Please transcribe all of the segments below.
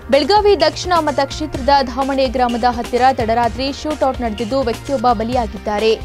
ಬೆಳಗಾವಿ ದಕ್ಷಿಣ ಮತಕ್ಷೇತ್ರದ ಧಾಮಣೆ ಗ್ರಾಮದ ಹತ್ತಿರ ತಡರಾತ್ರಿ ಶೂಟೌಟ್ ನಡೆದಿದ್ದು ವ್ಯಕ್ತಿಯೊಬ್ಬ ಬಲಿಯಾಗಿದ್ದಾರೆ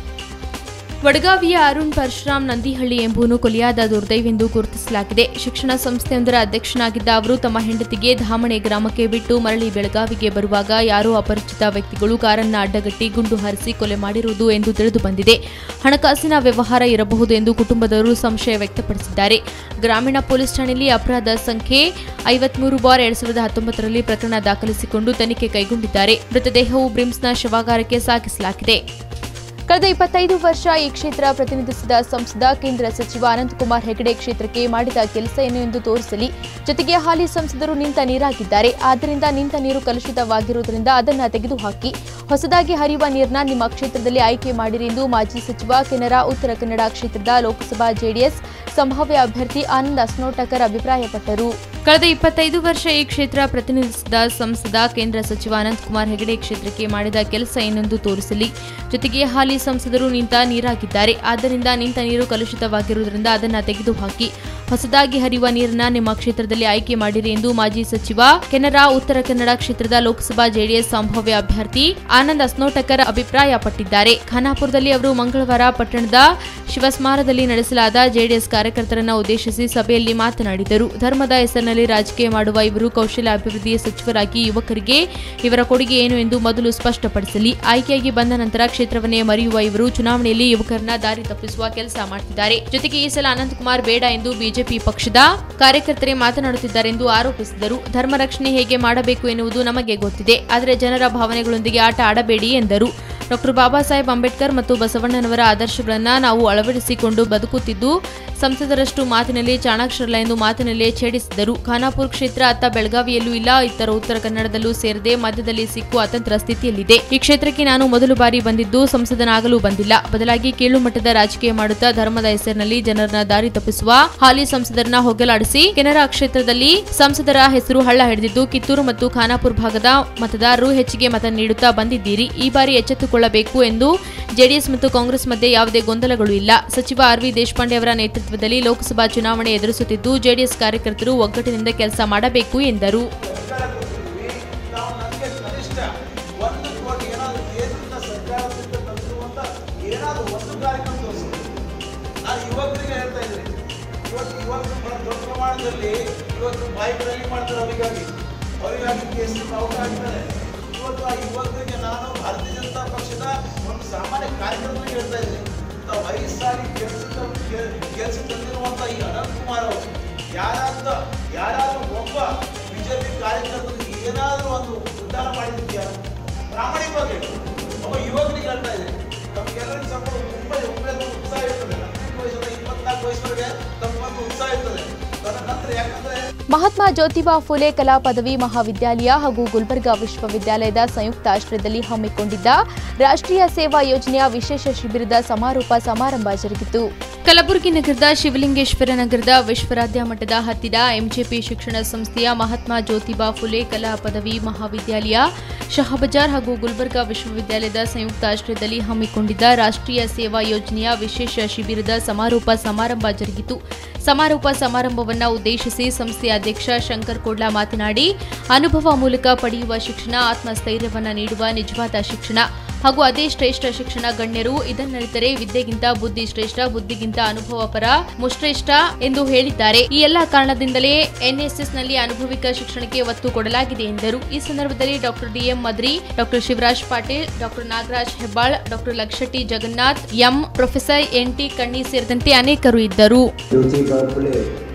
ವಡಗಾವಿಯ ಅರುಣ್ ಪರಶುರಾಮ್ ನಂದಿಹಳ್ಳಿ ಎಂಬುವನು ಕೊಲೆಯಾದ ದುರ್ದೈವೆಂದು ಗುರುತಿಸಲಾಗಿದೆ ಶಿಕ್ಷಣ ಸಂಸ್ಥೆಯೊಂದರ ಅಧ್ಯಕ್ಷನಾಗಿದ್ದ ಅವರು ತಮ್ಮ ಹೆಂಡತಿಗೆ ಧಾಮಣೆ ಗ್ರಾಮಕ್ಕೆ ಬಿಟ್ಟು ಮರಳಿ ಬೆಳಗಾವಿಗೆ ಬರುವಾಗ ಯಾರೋ ಅಪರಿಚಿತ ವ್ಯಕ್ತಿಗಳು ಕಾರನ್ನ ಅಡ್ಡಗಟ್ಟಿ ಗುಂಡು ಹಾರಿಸಿ ಕೊಲೆ ಮಾಡಿರುವುದು ಎಂದು ತಿಳಿದು ಬಂದಿದೆ ಹಣಕಾಸಿನ ವ್ಯವಹಾರ ಇರಬಹುದು ಎಂದು ಕುಟುಂಬದವರು ಸಂಶಯ ವ್ಯಕ್ತಪಡಿಸಿದ್ದಾರೆ ಗ್ರಾಮೀಣ ಪೊಲೀಸ್ ಠಾಣೆಯಲ್ಲಿ ಅಪರಾಧ ಸಂಖ್ಯೆ ಐವತ್ಮೂರು ಬಾರ್ ಎರಡ್ ಸಾವಿರದ ಹತ್ತೊಂಬತ್ತರಲ್ಲಿ ಪ್ರಕರಣ ದಾಖಲಿಸಿಕೊಂಡು ತನಿಖೆ ಕೈಗೊಂಡಿದ್ದಾರೆ ಮೃತದೇಹವು ಬ್ರಿಮ್ಸ್ನ ಶವಾಗಾರಕ್ಕೆ ಸಾಗಿಸಲಾಗಿದೆ ಕಳೆದ ಇಪ್ಪತ್ತೈದು ವರ್ಷ ಈ ಕ್ಷೇತ್ರ ಪ್ರತಿನಿಧಿಸಿದ ಸಂಸದ ಕೇಂದ್ರ ಸಚಿವ ಅನಂತಕುಮಾರ್ ಹೆಗಡೆ ಕ್ಷೇತ್ರಕ್ಕೆ ಮಾಡಿದ ಕೆಲಸ ಏನು ಎಂದು ತೋರಿಸಲಿ ಜೊತೆಗೆ ಹಾಲಿ ಸಂಸದರು ನಿಂತ ನೀರಾಗಿದ್ದಾರೆ ಆದ್ದರಿಂದ ನಿಂತ ನೀರು ಕಲುಷಿತವಾಗಿರುವುದರಿಂದ ಅದನ್ನು ತೆಗೆದುಹಾಕಿ ಹೊಸದಾಗಿ ಹರಿಯುವ ನೀರನ್ನ ನಿಮ್ಮ ಕ್ಷೇತ್ರದಲ್ಲಿ ಆಯ್ಕೆ ಮಾಡಿರಿ ಎಂದು ಮಾಜಿ ಸಚಿವ ಕೆನರಾ ಉತ್ತರ ಕನ್ನಡ ಕ್ಷೇತ್ರದ ಲೋಕಸಭಾ ಜೆಡಿಎಸ್ ಸಂಭಾವ್ಯ ಅಭ್ಯರ್ಥಿ ಆನಂದ್ ಅಸ್ನೋಟಕರ್ ಅಭಿಪ್ರಾಯಪಟ್ಟರು ಕಳೆದ ಇಪ್ಪತ್ತೈದು ವರ್ಷ ಈ ಕ್ಷೇತ್ರ ಪ್ರತಿನಿಧಿಸಿದ ಸಂಸದ ಕೇಂದ್ರ ಸಚಿವ ಅನಂತಕುಮಾರ್ ಹೆಗಡೆ ಕ್ಷೇತ್ರಕ್ಕೆ ಮಾಡಿದ ಕೆಲಸ ಏನೆಂದು ತೋರಿಸಲಿ ಜೊತೆಗೆ ಹಾಲಿ ಸಂಸದರು ನಿಂತ ನೀರಾಗಿದ್ದಾರೆ ಆದ್ದರಿಂದ ನಿಂತ ನೀರು ಕಲುಷಿತವಾಗಿರುವುದರಿಂದ ಅದನ್ನು ತೆಗೆದುಹಾಕಿ ಹೊಸದಾಗಿ ಹರಿಯುವ ನೀರನ್ನ ನಿಮ್ಮ ಕ್ಷೇತ್ರದಲ್ಲಿ ಆಯ್ಕೆ ಮಾಡಿರಿ ಎಂದು ಮಾಜಿ ಸಚಿವ ಕೆನರಾ ಉತ್ತರ ಕನ್ನಡ ಕ್ಷೇತ್ರದ ಲೋಕಸಭಾ ಜೆಡಿಎಸ್ ಸಂಭಾವ್ಯ ಅಭ್ಯರ್ಥಿ ಆನಂದ್ ಅಸ್ನೋಟಕರ್ ಅಭಿಪ್ರಾಯಪಟ್ಟಿದ್ದಾರೆ ಖಾನಾಪುರದಲ್ಲಿ ಅವರು ಮಂಗಳವಾರ ಪಟ್ಟಣದ ಶಿವಸ್ಮಾರದಲ್ಲಿ ನಡೆಸಲಾದ ಜೆಡಿಎಸ್ ಕಾರ್ಯಕರ್ತರನ್ನ ಉದ್ದೇಶಿಸಿ ಸಭೆಯಲ್ಲಿ ಮಾತನಾಡಿದರು ಧರ್ಮದ ಹೆಸರಿನಲ್ಲಿ ರಾಜಕೀಯ ಮಾಡುವ ಇವರು ಕೌಶಲ್ಯ ಅಭಿವೃದ್ಧಿ ಸಚಿವರಾಗಿ ಯುವಕರಿಗೆ ಇವರ ಕೊಡುಗೆ ಏನು ಎಂದು ಮೊದಲು ಸ್ಪಷ್ಟಪಡಿಸಲಿ ಆಯ್ಕೆಯಾಗಿ ಬಂದ ನಂತರ ಕ್ಷೇತ್ರವನ್ನೇ ಮರೆಯುವ ಇವರು ಚುನಾವಣೆಯಲ್ಲಿ ಯುವಕರನ್ನ ದಾರಿ ತಪ್ಪಿಸುವ ಕೆಲಸ ಮಾಡುತ್ತಿದ್ದಾರೆ ಜೊತೆಗೆ ಈ ಸಲ ಅನಂತಕುಮಾರ್ ಬೇಡ ಎಂದು ಬಿಜೆಪಿ ಪಕ್ಷದ ಕಾರ್ಯಕರ್ತರೇ ಮಾತನಾಡುತ್ತಿದ್ದಾರೆ ಎಂದು ಆರೋಪಿಸಿದರು ಧರ್ಮ ರಕ್ಷಣೆ ಹೇಗೆ ಮಾಡಬೇಕು ಎನ್ನುವುದು ನಮಗೆ ಗೊತ್ತಿದೆ ಆದರೆ ಜನರ ಭಾವನೆಗಳೊಂದಿಗೆ ಆಟ ಆಡಬೇಡಿ ಎಂದರು ಡಾಕ್ಟರ್ ಬಾಬಾ ಸಾಹೇಬ್ ಅಂಬೇಡ್ಕರ್ ಮತ್ತು ಬಸವಣ್ಣನವರ ಆದರ್ಶಗಳನ್ನು ನಾವು ಅಳವಡಿಸಿಕೊಂಡು ಬದುಕುತ್ತಿದ್ದು ಸಂಸದರಷ್ಟು ಮಾತಿನಲ್ಲಿ ಚಾಣಾಕ್ಷರಲ್ಲ ಎಂದು ಮಾತಿನಲ್ಲೇ ಛೇಡಿಸಿದರು ಖಾನಾಪುರ ಕ್ಷೇತ್ರ ಅತ್ತ ಬೆಳಗಾವಿಯಲ್ಲೂ ಇಲ್ಲ ಇತರ ಉತ್ತರ ಕನ್ನಡದಲ್ಲೂ ಸೇರದೆ ಮಧ್ಯದಲ್ಲಿ ಸಿಕ್ಕು ಅತಂತ್ರ ಸ್ಥಿತಿಯಲ್ಲಿದೆ ಈ ಕ್ಷೇತ್ರಕ್ಕೆ ನಾನು ಮೊದಲು ಬಾರಿ ಬಂದಿದ್ದು ಸಂಸದನಾಗಲು ಬಂದಿಲ್ಲ ಬದಲಾಗಿ ಕೀಳು ಮಟ್ಟದ ರಾಜಕೀಯ ಮಾಡುತ್ತಾ ಧರ್ಮದ ಹೆಸರಿನಲ್ಲಿ ಜನರನ್ನ ದಾರಿ ತಪ್ಪಿಸುವ ಹಾಲಿ ಸಂಸದರನ್ನ ಹೋಗಲಾಡಿಸಿ ಕೆನರಾ ಕ್ಷೇತ್ರದಲ್ಲಿ ಸಂಸದರ ಹೆಸರು ಹಳ್ಳ ಹಿಡಿದಿದ್ದು ಕಿತ್ತೂರು ಮತ್ತು ಖಾನಾಪುರ ಭಾಗದ ಮತದಾರರು ಹೆಚ್ಚಿಗೆ ಮತ ನೀಡುತ್ತಾ ಬಂದಿದ್ದೀರಿ ಈ ಬಾರಿ ಎಚ್ಚೆತ್ತುಕೊಳ್ಳಬೇಕು ಎಂದು ಜೆಡಿಎಸ್ ಮತ್ತು ಕಾಂಗ್ರೆಸ್ ಮಧ್ಯೆ ಯಾವುದೇ ಗೊಂದಲಗಳು ಇಲ್ಲ ಸಚಿವ ಆರ್ ವಿ ದೇಶಪಾಂಡೆ ಅವರ ನೇತೃತ್ವದಲ್ಲಿ ಲೋಕಸಭಾ ಚುನಾವಣೆ ಎದುರಿಸುತ್ತಿದ್ದು ಜೆಡಿಎಸ್ ಕಾರ್ಯಕರ್ತರು ಒಗ್ಗಟ್ಟಿನಿಂದ ಕೆಲಸ ಮಾಡಬೇಕು ಎಂದರು ಸರ್ಕಾರ ಕೊಟ್ಟಿದ್ದೀವಿ ನಾವು ನನಗೆ ಕನಿಷ್ಠ ಒಂದು ಕೋಟಿ ಏನಾದರೂ ಕೇಂದ್ರದ ಸರ್ಕಾರದಿಂದ ತಂದಿರುವಂಥ ಏನಾದರೂ ಒಂದು ಕಾರ್ಯಕ್ರಮ ತೋರಿಸಿ ನಾನು ಯುವಕರಿಗೆ ಹೇಳ್ತಾ ಇದ್ದೀನಿ ಇವತ್ತು ಯುವಕರು ಬಹಳ ದೊಡ್ಡ ಪ್ರಮಾಣದಲ್ಲಿ ಇವತ್ತು ಬೈಕ್ ರ್ಯಾಲಿ ಮಾಡ್ತಾರೆ ಅವರಿಗಾಗಿ ಅವರಿಗಾಗಿ ಕೇಸರಿ ಬಾವುಟ ಹಾಕ್ತಾರೆ ಇವತ್ತು ಆ ಯುವಕರಿಗೆ ನಾನು ಭಾರತೀಯ ಜನತಾ ಪಕ್ಷದ ಒಂದು ಸಾಮಾನ್ಯ ಕಾರ್ಯಕರ್ತರಿಗೆ ಹೇಳ್ತಾ ಇದ್ದೀನಿ ತಾವು ವಯಸ್ಸಾಗಿ ಕೆಲಸ ಕೆಲಸ ತಂದಿರುವಂಥ ಈ ಅನಂತಕುಮಾರ್ ಅವರು ಯಾರಾದ್ರೂ ಯಾರಾದ್ರೂ ಒಬ್ಬ ಬಿಜೆಪಿ ಕಾರ್ಯಕರ್ತರಿಗೆ ಏನಾದರೂ ಒಂದು ಉದ್ಧಾರ ಮಾಡಿದ್ಯಾ ಪ್ರಾಮಾಣಿಕವಾಗಿ ಹೇಳು. ಒಬ್ಬ ಯುವಕನಿಗೆ ಹೇಳ್ತಾ ಇದೆ ನಮಗೆಲ್ಲರಿಗೂ ಸ್ವಲ್ಪ ತುಂಬ ಒಮ್ಮೆದು ಉತ್ಸಾಹ ಇರ್ತದೆ ಹದಿನೆಂಟು ವಯಸ್ಸಿಂದ ಇಪ್ಪತ್ನಾಲ್ಕು ವಯಸ್ಸವರೆಗೆ ತಮ್ಮೊಂದು ಉತ್ಸಾಹ ಇರ್ತದೆ ತನ್ನ ನಂತರ ಯಾಕಂದ್ರೆ ಮಹಾತ್ಮ ಜ್ಯೋತಿಬಾ ಫುಲೆ ಕಲಾ ಪದವಿ ಮಹಾವಿದ್ಯಾಲಯ ಹಾಗೂ ಗುಲ್ಬರ್ಗಾ ವಿಶ್ವವಿದ್ಯಾಲಯದ ಸಂಯುಕ್ತ ಆಶ್ರಯದಲ್ಲಿ ಹಮ್ಮಿಕೊಂಡಿದ್ದ ರಾಷ್ಟ್ರೀಯ ಸೇವಾ ಯೋಜನೆಯ ವಿಶೇಷ ಶಿಬಿರದ ಸಮಾರೋಪ ಸಮಾರಂಭ ಜರುಗಿತು ಕಲಬುರಗಿ ನಗರದ ಶಿವಲಿಂಗೇಶ್ವರ ನಗರದ ವಿಶ್ವರಾಧ್ಯ ಮಠದ ಹತ್ತಿರ ಎಂಜೆಪಿ ಶಿಕ್ಷಣ ಸಂಸ್ಥೆಯ ಮಹಾತ್ಮ ಜ್ಯೋತಿಬಾ ಫುಲೆ ಕಲಾ ಪದವಿ ಮಹಾವಿದ್ಯಾಲಯ ಶಹಬಜಾರ್ ಹಾಗೂ ಗುಲ್ಬರ್ಗಾ ವಿಶ್ವವಿದ್ಯಾಲಯದ ಸಂಯುಕ್ತ ಆಶ್ರಯದಲ್ಲಿ ಹಮ್ಮಿಕೊಂಡಿದ್ದ ರಾಷ್ಟ್ರೀಯ ಸೇವಾ ಯೋಜನೆಯ ವಿಶೇಷ ಶಿಬಿರದ ಸಮಾರೋಪ ಸಮಾರಂಭ ಜರುಗಿತು ಸಮಾರೋಪ ಸಮಾರಂಭವನ್ನು ಉದ್ದೇಶಿಸಿ ಸಂಸ್ಥೆಯ ಅಧ್ಯಕ್ಷ ಶಂಕರ್ ಕೋಡ್ಲಾ ಮಾತನಾಡಿ ಅನುಭವ ಮೂಲಕ ಪಡೆಯುವ ಶಿಕ್ಷಣ ಆತ್ಮಸ್ಥೈರ್ಯವನ್ನು ನೀಡುವ ನಿಜವಾದ ಶಿಕ್ಷಣ ಹಾಗೂ ಅದೇ ಶ್ರೇಷ್ಠ ಶಿಕ್ಷಣ ಗಣ್ಯರು ಇದನ್ನರಿತರೆ ವಿದ್ಯೆಗಿಂತ ಬುದ್ಧಿ ಶ್ರೇಷ್ಠ ಬುದ್ಧಿಗಿಂತ ಅನುಭವ ಪರ ಮುಶ್ರೇಷ್ಠ ಎಂದು ಹೇಳಿದ್ದಾರೆ ಈ ಎಲ್ಲ ಕಾರಣದಿಂದಲೇ ಎನ್ಎಸ್ಎಸ್ ನಲ್ಲಿ ಅನುಭವಿಕ ಶಿಕ್ಷಣಕ್ಕೆ ಒತ್ತು ಕೊಡಲಾಗಿದೆ ಎಂದರು ಈ ಸಂದರ್ಭದಲ್ಲಿ doctor D M Madri doctor Shivaraj Patil doctor Nagaraj Hebbal doctor ಲಕ್ಷಟಿ Jagannath M professor N T Kanni ಸೇರಿದಂತೆ ಅನೇಕರು ಇದ್ದರು ಜ್ಯೋತಿಬಾ ಫುಲೆ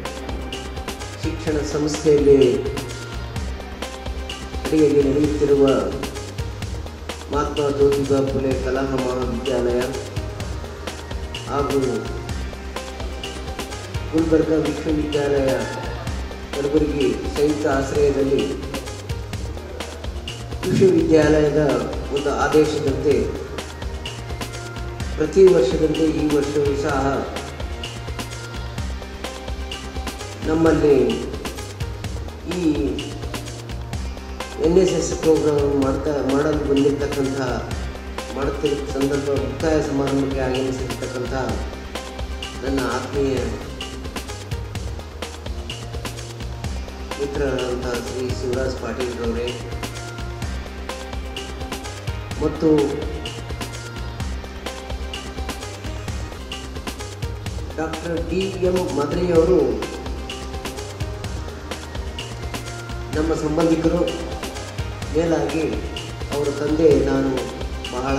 ಶಿಕ್ಷಣ ಸಂಸ್ಥೆಯಲ್ಲಿ ಅಡಿಯಲ್ಲಿ ನಡೆಯುತ್ತಿರುವ ಮಹಾತ್ಮ ಜ್ಯೋತಿಬಾ ಫುಲೆ ಕಲಾ ಮಹಾವಿದ್ಯಾಲಯ ಹಾಗೂ ಗುಲ್ಬರ್ಗಾ ವಿಶ್ವವಿದ್ಯಾಲಯ ಕಲಬುರಗಿ ಸಂಯುಕ್ತ ಆಶ್ರಯದಲ್ಲಿ ವಿಶ್ವವಿದ್ಯಾಲಯದ ಒಂದು ಆದೇಶದಂತೆ ಪ್ರತಿ ವರ್ಷದಂತೆ ಈ ವರ್ಷವೂ ಸಹ ನಮ್ಮಲ್ಲಿ ಈ ಎನ್ ಎಸ್ ಎಸ್ ಪ್ರೋಗ್ರಾಮ್ ಮಾಡ್ತಾ ಮಾಡಲು ಬಂದಿರತಕ್ಕಂಥ ಮಾಡುತ್ತಿರುವ ಸಂದರ್ಭ ಮುಕ್ತಾಯ ಸಮಾರಂಭಕ್ಕೆ ಆಗಮಿಸಿರ್ತಕ್ಕಂಥ ನನ್ನ ಆತ್ಮೀಯ ಮಿತ್ರರಾದಂಥ ಶ್ರೀ ಶಿವರಾಜ್ ಪಾಟೀಲ್ರವರೇ ಮತ್ತು ಡಾಕ್ಟರ್ ಡಿ ಎಂ ಮದ್ರಿಯವರು ನಮ್ಮ ಸಂಬಂಧಿಕರು ಮೇಲಾಗಿ ಅವರ ತಂದೆ ನಾನು ಬಹಳ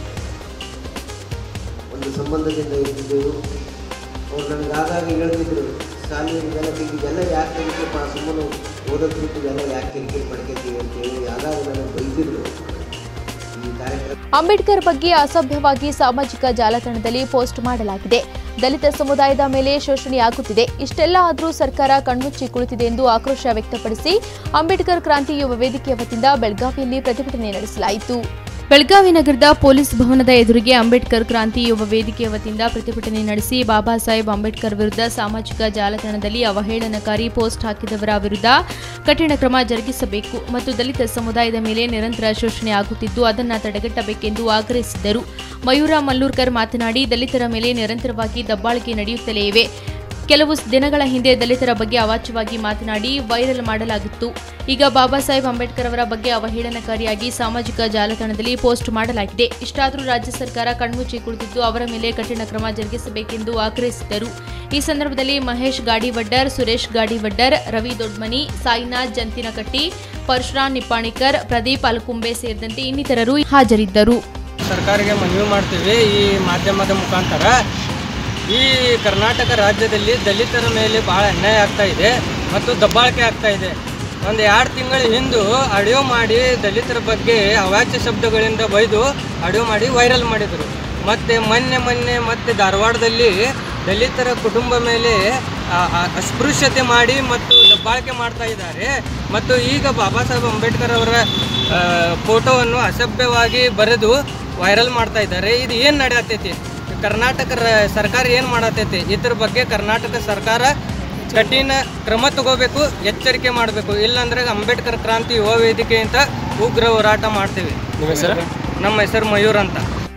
ಒಂದು ಸಂಬಂಧದಿಂದ ಇರ್ತಿದ್ದೆವು ಅವ್ರು ನನಗೆ ಆಗಾಗ ಹೇಳ್ತಿದ್ರು ಶಾಲೆ ಇದೆಲ್ಲ ತೆಗಿ ಇದೆಲ್ಲ ಯಾಕೆ ತೆಗಿತಪ್ಪ ಸುಮ್ಮನೆ ಓದೋದ್ ಬಿಟ್ಟು ಇದೆಲ್ಲ ಯಾಕೆ ಕಿರಿಕಿರಿ ಪಡ್ಕೊತೀವಿ ಅಂತೇಳಿ ಆಗಾಗ ನನಗೆ ಬೈದಿದ್ರು ಈ ಕಾರ್ಯಕ್ರಮ ಅಂಬೇಡ್ಕರ್ ಬಗ್ಗೆ ಅಸಭ್ಯವಾಗಿ ಸಾಮಾಜಿಕ ಜಾಲತಾಣದಲ್ಲಿ ಪೋಸ್ಟ್ ಮಾಡಲಾಗಿದೆ ದಲಿತ ಸಮುದಾಯದ ಮೇಲೆ ಶೋಷಣೆಯಾಗುತ್ತಿದೆ ಇಷ್ಟೆಲ್ಲ ಆದರೂ ಸರ್ಕಾರ ಕಣ್ಮುಚ್ಚಿ ಕುಳಿತಿದೆ ಎಂದು ಆಕ್ರೋಶ ವ್ಯಕ್ತಪಡಿಸಿ ಅಂಬೇಡ್ಕರ್ ಕ್ರಾಂತಿ ಯುವ ವೇದಿಕೆಯ ವತಿಯಿಂದ ಬೆಳಗಾವಿಯಲ್ಲಿ ಪ್ರತಿಭಟನೆ ನಡೆಸಲಾಯಿತು ಬೆಳಗಾವಿ ನಗರದ ಪೊಲೀಸ್ ಭವನದ ಎದುರಿಗೆ ಅಂಬೇಡ್ಕರ್ ಕ್ರಾಂತಿ ಯುವ ವೇದಿಕೆಯ ವತಿಯಿಂದ ಪ್ರತಿಭಟನೆ ನಡೆಸಿ ಬಾಬಾ ಸಾಹೇಬ್ ಅಂಬೇಡ್ಕರ್ ವಿರುದ್ಧ ಸಾಮಾಜಿಕ ಜಾಲತಾಣದಲ್ಲಿ ಅವಹೇಳನಕಾರಿ ಪೋಸ್ಟ್ ಹಾಕಿದವರ ವಿರುದ್ಧ ಕಠಿಣ ಕ್ರಮ ಜರುಗಿಸಬೇಕು ಮತ್ತು ದಲಿತ ಸಮುದಾಯದ ಮೇಲೆ ನಿರಂತರ ಶೋಷಣೆ ಆಗುತ್ತಿದ್ದು ಅದನ್ನು ತಡೆಗಟ್ಟಬೇಕೆಂದು ಆಗ್ರಹಿಸಿದ್ದರು ಮಯೂರ ಮಲ್ಲೂರ್ಕರ್ ಮಾತನಾಡಿ ದಲಿತರ ಮೇಲೆ ನಿರಂತರವಾಗಿ ದಬ್ಬಾಳಿಕೆ ನಡೆಯುತ್ತಲೇ ಇವೆ ಕೆಲವು ದಿನಗಳ ಹಿಂದೆ ದಲಿತರ ಬಗ್ಗೆ ಅವಾಚ್ಯವಾಗಿ ಮಾತನಾಡಿ ವೈರಲ್ ಮಾಡಲಾಗಿತ್ತು ಈಗ ಬಾಬಾ ಸಾಹೇಬ್ ಅಂಬೇಡ್ಕರ್ ಅವರ ಬಗ್ಗೆ ಅವಹೇಳನಕಾರಿಯಾಗಿ ಸಾಮಾಜಿಕ ಜಾಲತಾಣದಲ್ಲಿ ಪೋಸ್ಟ್ ಮಾಡಲಾಗಿದೆ ಇಷ್ಟಾದರೂ ರಾಜ್ಯ ಸರ್ಕಾರ ಕಣ್ಮುಚ್ಚಿ ಕುಳಿತಿದ್ದು ಅವರ ಮೇಲೆ ಕಠಿಣ ಕ್ರಮ ಜರುಗಿಸಬೇಕೆಂದು ಆಗ್ರಹಿಸಿದರು ಈ ಸಂದರ್ಭದಲ್ಲಿ ಮಹೇಶ್ ಗಾಡಿವಡ್ಡರ್ ಸುರೇಶ್ ಗಾಡಿವಡ್ಡರ್ ರವಿ ದೊಡ್ಮನಿ ಸಾಯಿನಾಥ್ ಜಂತಿನಕಟ್ಟಿ ಪರಶುರಾಮ್ ನಿಪ್ಪಾಣಿಕರ್ ಪ್ರದೀಪ್ ಅಲ್ಕುಂಬೆ ಸೇರಿದಂತೆ ಇನ್ನಿತರರು ಹಾಜರಿದ್ದರು ಸರ್ಕಾರಕ್ಕೆ ಮನವಿ ಮಾಡ್ತೀವಿ ಈ ಮಾಧ್ಯಮದ ಮುಖಾಂತರ ಈ ಕರ್ನಾಟಕ ರಾಜ್ಯದಲ್ಲಿ ದಲಿತರ ಮೇಲೆ ಭಾಳ ಅನ್ಯಾಯ ಆಗ್ತಾ ಇದೆ ಮತ್ತು ದಬ್ಬಾಳಿಕೆ ಆಗ್ತಾ ಇದೆ ಒಂದು ಎರಡು ತಿಂಗಳ ಹಿಂದು ಆಡಿಯೋ ಮಾಡಿ ದಲಿತರ ಬಗ್ಗೆ ಅವಾಚ್ಯ ಶಬ್ದಗಳಿಂದ ಬೈದು ಆಡಿಯೋ ಮಾಡಿ ವೈರಲ್ ಮಾಡಿದರು ಮತ್ತು ಮೊನ್ನೆ ಮೊನ್ನೆ ಮತ್ತು ಧಾರವಾಡದಲ್ಲಿ ದಲಿತರ ಕುಟುಂಬ ಮೇಲೆ ಆ, ಆ, ಅಸ್ಪೃಶ್ಯತೆ ಮಾಡಿ ಮತ್ತು ದಬ್ಬಾಳಿಕೆ ಮಾಡ್ತಾ ಇದ್ದಾರೆ ಮತ್ತು ಈಗ ಬಾಬಾ ಸಾಹೇಬ್ ಅಂಬೇಡ್ಕರ್ ಅವರ ಆ, ಫೋಟೋವನ್ನು ಅಸಭ್ಯವಾಗಿ ಬರೆದು ವೈರಲ್ ಮಾಡ್ತಾ ಇದ್ದಾರೆ ಇದು ಏನು ನಡೆಯತೈತಿ ಕರ್ನಾಟಕ ರ- ಸರ್ಕಾರ ಏನು ಮಾಡತೈತಿ ಇದ್ರ ಬಗ್ಗೆ ಕರ್ನಾಟಕ ಸರ್ಕಾರ ಕಠಿಣ ಕ್ರಮ ತಗೋಬೇಕು ಎಚ್ಚರಿಕೆ ಮಾಡಬೇಕು ಇಲ್ಲಾಂದ್ರೆ ಅಂಬೇಡ್ಕರ್ ಕ್ರಾಂತಿ ಯುವ ವೇದಿಕೆ ಅಂತ ಉಗ್ರ ಹೋರಾಟ ಮಾಡ್ತೀವಿ ನಮ್ಮ ಹೆಸರು ಮಯೂರ್ ಅಂತ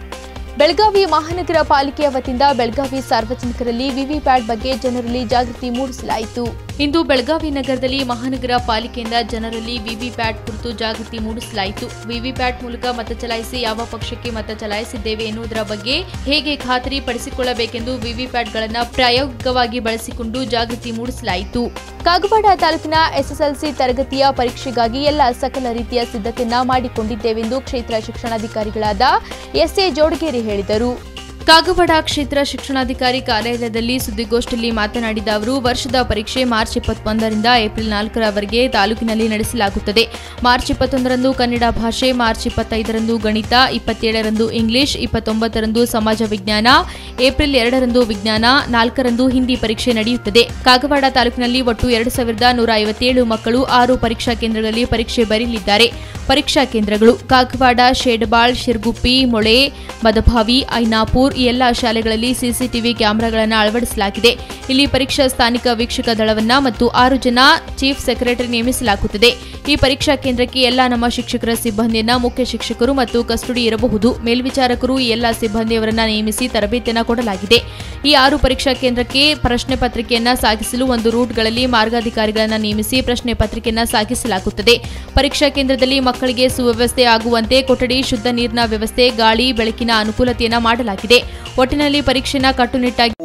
ಬೆಳಗಾವಿ ಮಹಾನಗರ ಪಾಲಿಕೆಯ ವತಿಯಿಂದ ಬೆಳಗಾವಿ ಸಾರ್ವಜನಿಕರಲ್ಲಿ ವಿವಿಪ್ಯಾಟ್ ಬಗ್ಗೆ ಜನರಲ್ಲಿ ಜಾಗೃತಿ ಮೂಡಿಸಲಾಯಿತು ಇಂದು ಬೆಳಗಾವಿ ನಗರದಲ್ಲಿ ಮಹಾನಗರ ಪಾಲಿಕೆಯಿಂದ ಜನರಲ್ಲಿ ವಿವಿಪ್ಯಾಟ್ ಕುರಿತು ಜಾಗೃತಿ ಮೂಡಿಸಲಾಯಿತು ವಿವಿಪ್ಯಾಟ್ ಮೂಲಕ ಮತ ಚಲಾಯಿಸಿ ಯಾವ ಪಕ್ಷಕ್ಕೆ ಮತ ಚಲಾಯಿಸಿದ್ದೇವೆ ಎನ್ನುವುದರ ಬಗ್ಗೆ ಹೇಗೆ ಖಾತರಿ ಪಡಿಸಿಕೊಳ್ಳಬೇಕೆಂದು ವಿವಿಪ್ಯಾಟ್ಗಳನ್ನು ಪ್ರಾಯೋಗಿಕವಾಗಿ ಬಳಸಿಕೊಂಡು ಜಾಗೃತಿ ಮೂಡಿಸಲಾಯಿತು ಕಾಗವಾಡ ತಾಲೂಕಿನ ಎಸ್ಎಸ್ಎಲ್ಸಿ ತರಗತಿಯ ಪರೀಕ್ಷೆಗಾಗಿ ಎಲ್ಲ ಸಕಲ ರೀತಿಯ ಸಿದ್ಧತೆಯನ್ನ ಮಾಡಿಕೊಂಡಿದ್ದೇವೆಂದು ಕ್ಷೇತ್ರ ಶಿಕ್ಷಣಾಧಿಕಾರಿಗಳಾದ ಎಸ್ಎ ಜೋಡಗೇರಿ ಹೇಳಿದರು ಕಾಗವಾಡ ಕ್ಷೇತ್ರ ಶಿಕ್ಷಣಾಧಿಕಾರಿ ಕಾರ್ಯಾಲಯದಲ್ಲಿ ಸುದ್ದಿಗೋಷ್ಠಿಯಲ್ಲಿ ಮಾತನಾಡಿದ ಅವರು ವರ್ಷದ ಪರೀಕ್ಷೆ ಮಾರ್ಚ್ ಇಪ್ಪತ್ತೊಂದರಿಂದ ಏಪ್ರಿಲ್ ನಾಲ್ಕರವರೆಗೆ ತಾಲೂಕಿನಲ್ಲಿ ನಡೆಸಲಾಗುತ್ತದೆ ಮಾರ್ಚ್ ಇಪ್ಪತ್ತೊಂದರಂದು ಕನ್ನಡ ಭಾಷೆ ಮಾರ್ಚ್ ಇಪ್ಪತ್ತೈದರಂದು ಗಣಿತ ಇಪ್ಪತ್ತೇಳರಂದು ಇಂಗ್ಲಿಷ್ ಇಪ್ಪತ್ತೊಂಬತ್ತರಂದು ಸಮಾಜ ವಿಜ್ಞಾನ ಏಪ್ರಿಲ್ ಎರಡರಂದು ವಿಜ್ಞಾನ ನಾಲ್ಕರಂದು ಹಿಂದಿ ಪರೀಕ್ಷೆ ನಡೆಯುತ್ತದೆ ಕಾಗವಾಡ ತಾಲೂಕಿನಲ್ಲಿ ಒಟ್ಟು ಎರಡು ಸಾವಿರದ ನೂರ ಐವತ್ತೇಳು ಮಕ್ಕಳು ಆರು ಪರೀಕ್ಷಾ ಕೇಂದ್ರಗಳಲ್ಲಿ ಪರೀಕ್ಷೆ ಬರೆಯಲಿದ್ದಾರೆ ಪರೀಕ್ಷಾ ಕೇಂದ್ರಗಳು ಕಾಗವಾಡ ಶೇಡಬಾಳ್ ಶಿರ್ಗುಪ್ಪಿ ಮೊಳೆ ಮದಭಾವಿ ಐನಾಪುರ್ ಈ ಎಲ್ಲ ಶಾಲೆಗಳಲ್ಲಿ ಸಿಸಿಟಿವಿ ಕ್ಯಾಮೆರಾಗಳನ್ನು ಅಳವಡಿಸಲಾಗಿದೆ ಇಲ್ಲಿ ಪರೀಕ್ಷಾ ಸ್ಥಾನಿಕ ವೀಕ್ಷಕ ದಳವನ್ನ ಮತ್ತು ಆರು ಜನ ಚೀಫ್ ಸೆಕ್ರೆಟರಿ ನೇಮಿಸಲಾಗುತ್ತದೆ ಈ ಪರೀಕ್ಷಾ ಕೇಂದ್ರಕ್ಕೆ ಎಲ್ಲ ನಮ್ಮ ಶಿಕ್ಷಕರ ಸಿಬ್ಬಂದಿಯನ್ನ ಮುಖ್ಯ ಶಿಕ್ಷಕರು ಮತ್ತು ಕಸ್ಟಡಿ ಇರಬಹುದು ಮೇಲ್ವಿಚಾರಕರು ಈ ಎಲ್ಲ ಸಿಬ್ಬಂದಿಯವರನ್ನ ನೇಮಿಸಿ ತರಬೇತಿಯನ್ನ ಕೊಡಲಾಗಿದೆ ಈ ಆರು ಪರೀಕ್ಷಾ ಕೇಂದ್ರಕ್ಕೆ ಪ್ರಶ್ನೆ ಪತ್ರಿಕೆಯನ್ನ ಸಾಗಿಸಲು ಒಂದು ರೂಟ್ಗಳಲ್ಲಿ ಮಾರ್ಗಾಧಿಕಾರಿಗಳನ್ನ ನೇಮಿಸಿ ಪ್ರಶ್ನೆ ಪತ್ರಿಕೆಯನ್ನ ಸಾಗಿಸಲಾಗುತ್ತದೆ ಪರೀಕ್ಷಾ ಕೇಂದ್ರದಲ್ಲಿ ಮಕ್ಕಳಿಗೆ ಸುವ್ಯವಸ್ಥೆ ಆಗುವಂತೆ ಕೊಠಡಿ ಶುದ್ಧ ನೀರಿನ ವ್ಯವಸ್ಥೆ ಗಾಳಿ ಬೆಳಕಿನ ಅನುಕೂಲತೆಯನ್ನ ಮಾಡಲಾಗಿದೆ ಒಟ್ಟಿನಲ್ಲಿ ಪರೀಕ್ಷೆನ ಕಟ್ಟುನಿಟ್ಟಾಗಿ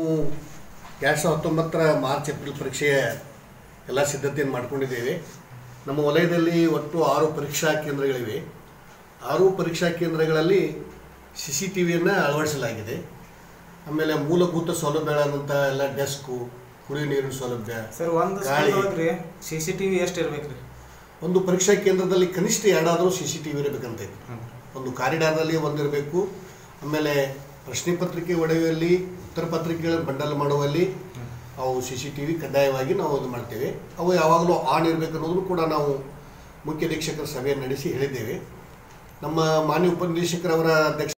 ಎರಡು ಸಾವಿರದ ಹತ್ತೊಂಬತ್ತರ ಮಾರ್ಚ್ ಏಪ್ರಿಲ್ ಪರೀಕ್ಷೆಯ ಎಲ್ಲ ಸಿದ್ಧತೆಯನ್ನು ಮಾಡ್ಕೊಂಡಿದ್ದೇವೆ ನಮ್ಮ ವಲಯದಲ್ಲಿ ಒಟ್ಟು ಆರು ಪರೀಕ್ಷಾ ಕೇಂದ್ರಗಳಿವೆ ಆರು ಪರೀಕ್ಷಾ ಕೇಂದ್ರಗಳಲ್ಲಿ ಸಿ ಸಿ ಟಿ ವಿಯನ್ನು ಅಳವಡಿಸಲಾಗಿದೆ ಆಮೇಲೆ ಮೂಲಭೂತ ಸೌಲಭ್ಯಗಳಾದಂಥ ಎಲ್ಲ ಡೆಸ್ಕು ಕುಡಿಯುವ ನೀರಿನ ಸೌಲಭ್ಯ ಸರ್ ಒಂದು ಗಾಳಿ. ಸ್ಕೂಲ್ ರೀ ಸಿ ಸಿ ಟಿ ವಿ ಎಷ್ಟು ಇರ್ಬೇಕ್ರಿ ಒಂದು ಪರೀಕ್ಷಾ ಕೇಂದ್ರದಲ್ಲಿ ಕನಿಷ್ಠ ಎರಡಾದರೂ ಸಿ ಸಿ ಟಿ ವಿ ಇರಬೇಕಂತ ಇದೆ ಒಂದು ಕಾರಿಡಾರ್ನಲ್ಲಿ ಒಂದಿರಬೇಕು ಆಮೇಲೆ ಪ್ರಶ್ನೆ ಪತ್ರಿಕೆ ಒಡೆಯುವಲ್ಲಿ ಉತ್ತರ ಪತ್ರಿಕೆಗಳ ಬಂಡಲ್ ಮಾಡುವಲ್ಲಿ ಅವು ಸಿ ಸಿ ಟಿ ವಿ ಕಡ್ಡಾಯವಾಗಿ ನಾವು ಇದು ಮಾಡ್ತೇವೆ ಅವು ಯಾವಾಗಲೂ ಆನ್ ಇರಬೇಕು ಅನ್ನೋದನ್ನು ಕೂಡ ನಾವು ಮುಖ್ಯ ಅಧೀಕ್ಷಕರ ಸಭೆಯನ್ನು ನಡೆಸಿ ಹೇಳಿದ್ದೇವೆ ನಮ್ಮ ಮಾನ್ಯ ಉಪನಿರೀಕ್ಷಕರವರ ಅಧ್ಯಕ್ಷ